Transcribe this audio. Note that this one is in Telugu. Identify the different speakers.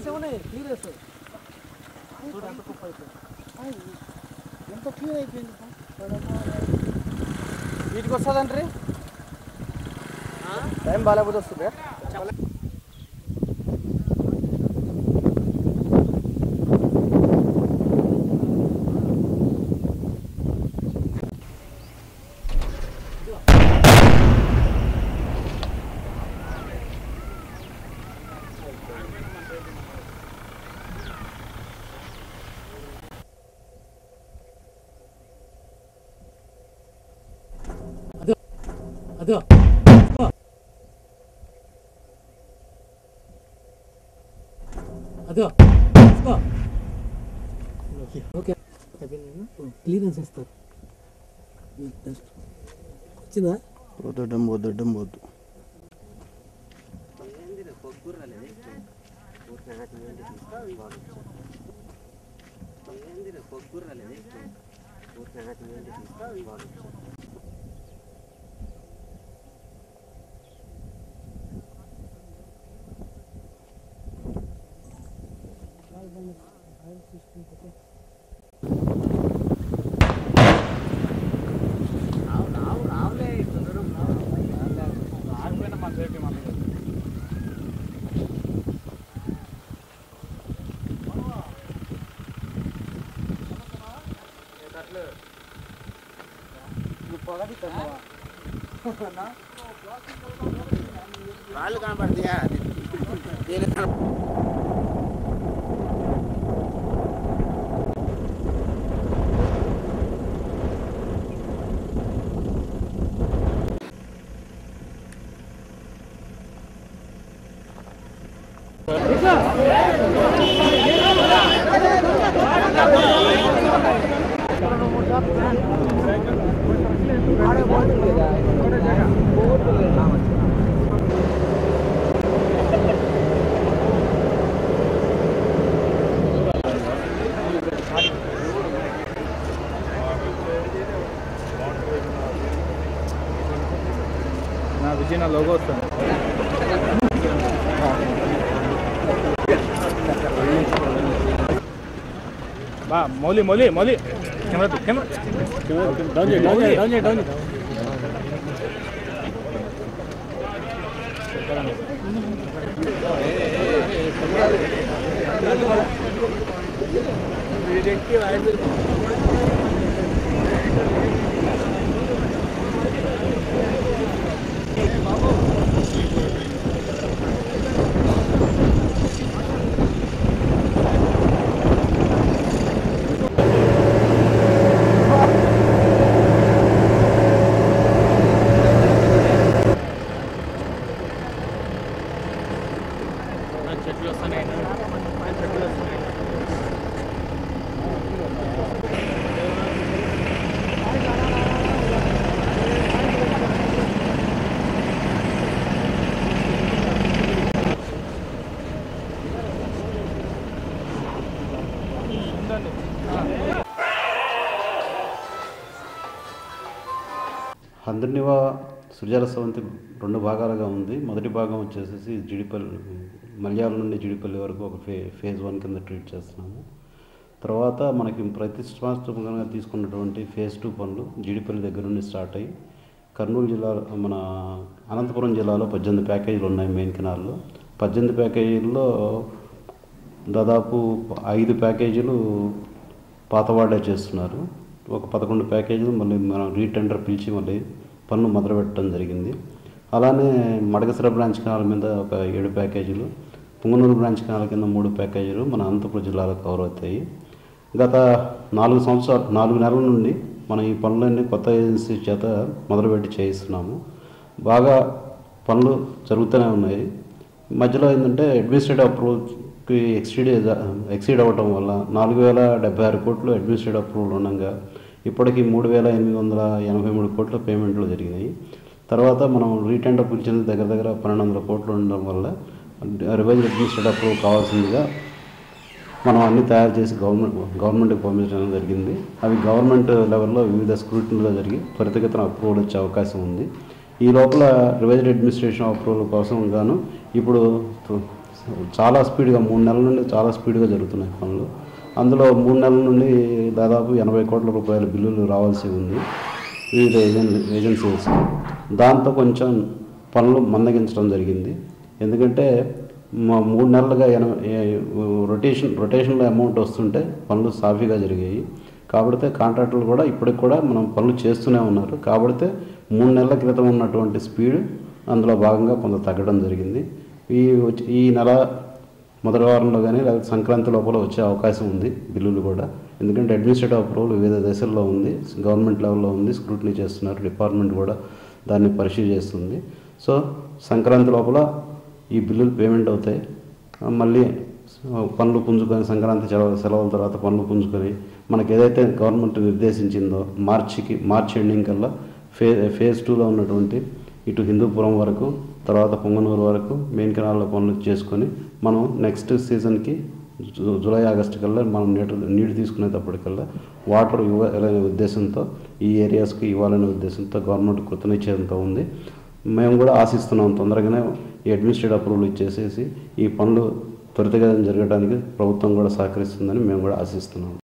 Speaker 1: ఉన్నాయి క్లియర్ చూడు ఎంత కుప్ప అయిపోయింది
Speaker 2: ఎంత క్లియర్ అయిపోయింది
Speaker 1: వీటికి వస్తుందంటారు టైం బాగాలేకపోతే వస్తుంది
Speaker 2: అదో అదో ఓకే ఓకే క్లియరెన్స్ ఇస్తారు వచ్చిందా
Speaker 3: పోదొడ్డం పోదొడ్డం పోద్దు
Speaker 4: కాళ్ళు కనపడతాయా దీని
Speaker 1: నా విజయ్ నా లోగో వస్తుంది బా మౌలి మౌలి మౌలి కెమెరా తీ, కెమెరా డౌన్ చేయి డౌన్ చేయి డౌన్ చేయి డౌన్ చేయి చెట్లు వస్తున్నాయి చెట్లు వస్తున్నాయి
Speaker 3: హంద్రనివా సృజాల సవంతి రెండు భాగాలుగా ఉంది మొదటి భాగం వచ్చేసి జిడిపల్లి మలయాళం నుండి జిడిపల్లి వరకు ఒక ఫే ఫేజ్ వన్ కింద ట్రీట్ చేస్తున్నాము తర్వాత మనకి ప్రతిష్టాత్మకంగా తీసుకున్నటువంటి ఫేజ్ టూ పనులు జిడిపల్లి దగ్గర నుండి స్టార్ట్ అయ్యి కర్నూలు జిల్లా మన అనంతపురం జిల్లాలో పద్దెనిమిది ప్యాకేజీలు ఉన్నాయి మెయిన్ కెనాల్లో పద్దెనిమిది ప్యాకేజీల్లో దాదాపు ఐదు ప్యాకేజీలు పాతవాడే చేస్తున్నారు ఒక పదకొండు ప్యాకేజీలు మళ్ళీ మనం రీటెండర్ పిలిచి మళ్ళీ పనులు మొదలుపెట్టడం జరిగింది అలానే మడగసిర బ్రాంచ్ కెనాల్ మీద ఒక ఏడు ప్యాకేజీలు పుంగనూరు బ్రాంచ్ కెనాల్ కింద మూడు ప్యాకేజీలు మన అనంతపురం జిల్లాలో కవర్ అవుతాయి గత నాలుగు సంవత్సరాలు నాలుగు నెలల నుండి మనం ఈ పనులన్నీ కొత్త ఏజెన్సీ చేత మొదలుపెట్టి చేయిస్తున్నాము బాగా పనులు జరుగుతూనే ఉన్నాయి మధ్యలో ఏంటంటే అడ్మినిస్ట్రేటివ్ అప్రూవల్కి ఎక్సీడ్ ఎక్సీడ్ అవ్వటం వల్ల నాలుగు వేల డెబ్బై ఆరు కోట్లు అడ్మినిస్ట్రేటివ్ అప్రూవల్ ఉండగా ఇప్పటికి మూడు వేల ఎనిమిది వందల ఎనభై మూడు కోట్ల పేమెంట్లు జరిగినాయి తర్వాత మనం రీటెండర్ పిలిచినది దగ్గర దగ్గర పన్నెండు వందల కోట్లు ఉండడం వల్ల రివైజ్ అడ్మినిస్ట్రేటివ్ అప్రూవల్ కావాల్సిందిగా మనం అన్ని తయారు చేసి గవర్నమెంట్ గవర్నమెంట్కి పంపించడం జరిగింది అవి గవర్నమెంట్ లెవెల్లో వివిధ స్క్రూటినీలో జరిగి త్వరితగతిన అప్రూవల్ వచ్చే అవకాశం ఉంది ఈ లోపల రివైజ్డ్ అడ్మినిస్ట్రేషన్ అప్రూవల్ కోసం గాను ఇప్పుడు చాలా స్పీడ్గా మూడు నెలల నుండి చాలా స్పీడ్గా జరుగుతున్నాయి పనులు అందులో మూడు నెలల నుండి దాదాపు ఎనభై కోట్ల రూపాయల బిల్లులు రావాల్సి ఉంది వివిధ ఏజెన్ ఏజెన్సీస్ దాంతో కొంచెం పనులు మందగించడం జరిగింది ఎందుకంటే మా మూడు నెలలుగా ఎన రొటేషన్ రొటేషన్లో అమౌంట్ వస్తుంటే పనులు సాఫీగా జరిగాయి కాబట్టి కాంట్రాక్టర్లు కూడా ఇప్పటికి కూడా మనం పనులు చేస్తూనే ఉన్నారు కాబట్టి మూడు నెలల క్రితం ఉన్నటువంటి స్పీడ్ అందులో భాగంగా కొంత తగ్గడం జరిగింది ఈ వచ్చి- ఈ నెల మొదటి వారంలో కానీ లేకపోతే సంక్రాంతి లోపల వచ్చే అవకాశం ఉంది బిల్లులు కూడా ఎందుకంటే అడ్మినిస్ట్రేటివ్ అప్రూవల్ వివిధ దశల్లో ఉంది గవర్నమెంట్ లెవెల్లో ఉంది స్క్రూటినీ చేస్తున్నారు డిపార్ట్మెంట్ కూడా దాన్ని పరిశీలి చేస్తుంది సో సంక్రాంతి లోపల ఈ బిల్లులు పేమెంట్ అవుతాయి ఆ, మళ్ళీ పనులు పుంజుకొని సంక్రాంతి సెలవు సెలవుల తర్వాత పనులు పుంజుకొని మనకి ఏదైతే గవర్నమెంట్ నిర్దేశించిందో మార్చికి మార్చి ఎండింగ్ కల్లా ఫే ఫేజ్ టూలో ఉన్నటువంటి ఇటు హిందూపురం వరకు తర్వాత పొంగనూరు వరకు మెయిన్ కెనాల్లో పనులు చేసుకొని మనం నెక్స్ట్ సీజన్కి జు- జూలై ఆగస్టు కల్లా మనం నీటి నీరు తీసుకునేటప్పటికల్లా వాటర్ ఇవ్వాలనే ఉద్దేశంతో ఈ ఏరియాస్కి ఇవ్వాలనే ఉద్దేశంతో గవర్నమెంట్ కృతనిశ్చయంతో ఉంది మేము కూడా ఆశిస్తున్నాం తొందరగానే ఈ అడ్మినిస్ట్రేటివ్ అప్రూవల్ ఇచ్చేసేసి ఈ పనులు త్వరితగతిన జరగడానికి ప్రభుత్వం కూడా సహకరిస్తుందని మేము కూడా ఆశిస్తున్నాం